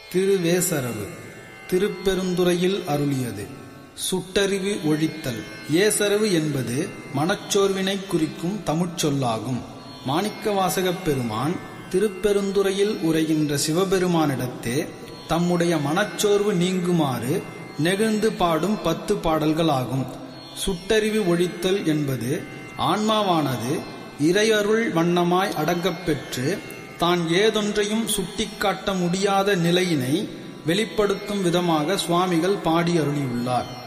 திருவேசரவு திருப்பெருந்துறையில் அருளியது சுட்டறிவு ஒழித்தல் ஏசரவு என்பது மனச்சோர்வினை குறிக்கும் தமிழ்ச்சொல்லாகும் மாணிக்கவாசகப் பெருமான் திருப்பெருந்துறையில் உரைகின்ற சிவபெருமானிடத்தே தம்முடைய மனச்சோர்வு நீங்குமாறு நெகிழ்ந்து பாடும் பத்து பாடல்களாகும் சுட்டறிவு ஒழித்தல் என்பது ஆன்மாவானது இறையருள் வண்ணமாய் அடங்கப் பெற்று தான் ஏதொன்றையும் சுட்டிக்காட்ட முடியாத நிலையினை வெளிப்படுத்தும் விதமாக சுவாமிகள் பாடி அருளியுள்ளார்